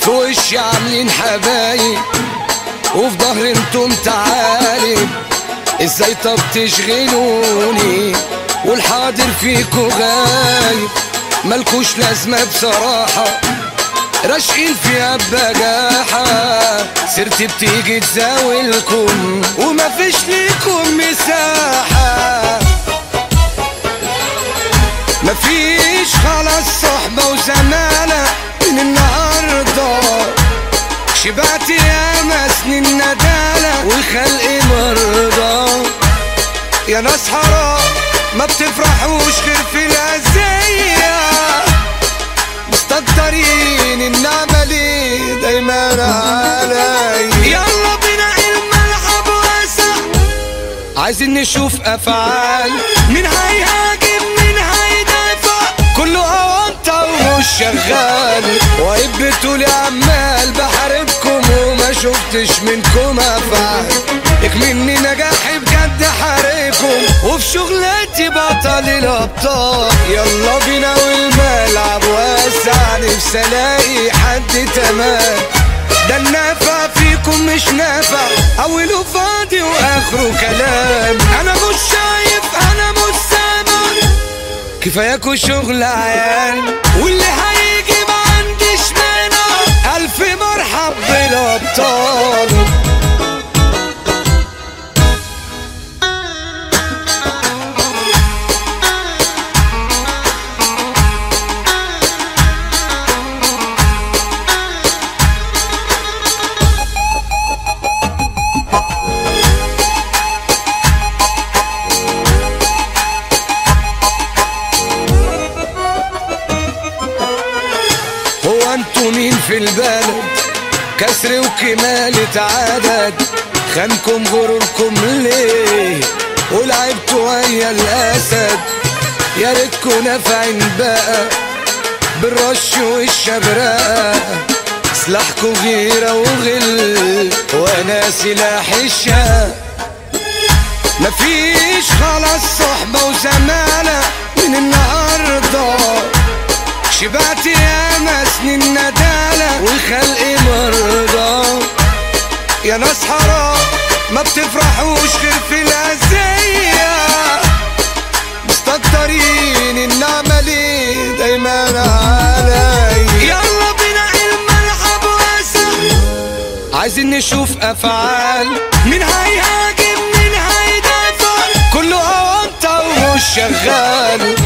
في وشي عاملين حبايب وفي ظهري انتم تعالي ازاي طب تشغلوني والحاضر فيكو غايب ملكوش لازمة بصراحة راشقين فيها بجاحة سيرتي بتيجي تزاولكم ومفيش ليكم مساحة مفيش خلاص صحبة وزمالة من النهاردة شبعت يا سنين ندالة وخلقي مرضى يا ناس حرام ما بتفرحوش غير في الأذية مستكترين النعمة ليه دايما علي يلا بينا الملعب واسع عايزين نشوف أفعال مين هيهاجم مين هيدافع كله أونطة ومش شغال وعيب بتقولي عمال بحاربكم وما شفتش منكم أفعال اكمني نجاحي بجد حاربكم وفي شغلتي بطل الأبطال يلا بينا والملعب واسع نفسي ألاقي حد تمام ده النافع فيكم مش نافع أوله فاضي وآخره كلام أنا مش شايف أنا مش سامع كفاياكوا شغل عيال واللي هيجي ما عنديش مانع ألف مرحب بالأبطال هو انتوا مين في البلد كسر وكمالة عدد خانكم غروركم ليه ولعبتوا ويا الاسد يا ريتكوا نافعين بقى بالرش والشبرقة سلاحكوا غيرة وغل وانا سلاح الشقة مفيش خلاص صحبة وزمالة من النهارده شبعت يا سنين ندالة والخلق مرضى يا ناس حرام ما بتفرحوش غير في الأذية مستكترين النعمة ليه دايما علي يلا بينا الملعب واسع عايزين نشوف أفعال مين هيهاجم مين هيدافع كله أونطة ومش شغال